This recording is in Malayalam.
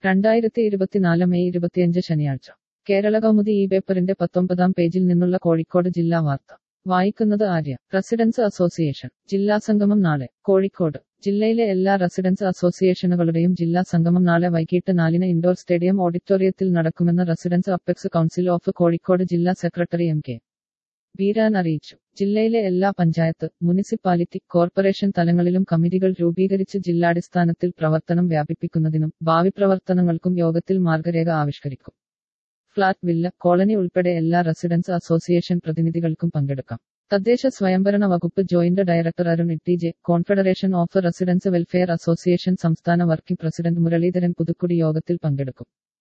രണ്ടായിരത്തി ഇരുപത്തിനാല് മെയ് ഇരുപത്തിയഞ്ച് ശനിയാഴ്ച കേരള കൗമുദി ഈ പേപ്പറിന്റെ പത്തൊമ്പതാം പേജിൽ നിന്നുള്ള കോഴിക്കോട് ജില്ലാ വാർത്ത വായിക്കുന്നത് ആര്യ റെസിഡൻസ് അസോസിയേഷൻ ജില്ലാ സംഗമം നാളെ കോഴിക്കോട് ജില്ലയിലെ എല്ലാ റെസിഡൻസ് അസോസിയേഷനുകളുടെയും ജില്ലാ സംഗമം നാളെ വൈകിട്ട് നാലിന് ഇൻഡോർ സ്റ്റേഡിയം ഓഡിറ്റോറിയത്തിൽ നടക്കുമെന്ന് residence apex council of Kozhikode ജില്ലാ സെക്രട്ടറി എം കെ ബീരാൻ അറിയിച്ചു ജില്ലയിലെ എല്ലാ പഞ്ചായത്ത് മുനിസിപ്പാലിറ്റി കോർപ്പറേഷൻ തലങ്ങളിലും കമ്മിറ്റികൾ രൂപീകരിച്ച് ജില്ലാടിസ്ഥാനത്തിൽ പ്രവർത്തനം വ്യാപിപ്പിക്കുന്നതിനും ഭാവി പ്രവർത്തനങ്ങൾക്കും യോഗത്തിൽ മാർഗരേഖ ആവിഷ്കരിക്കും ഫ്ളാറ്റ് വില്ല കോളനി ഉൾപ്പെടെ എല്ലാ റെസിഡൻസ് അസോസിയേഷൻ പ്രതിനിധികൾക്കും പങ്കെടുക്കാം തദ്ദേശ സ്വയംഭരണ വകുപ്പ് joint director Arun Itty J confederation of residence welfare association സംസ്ഥാന വർക്കിംഗ് പ്രസിഡന്റ് മുരളീധരൻ പുതുക്കുടി യോഗത്തിൽ പങ്കെടുക്കും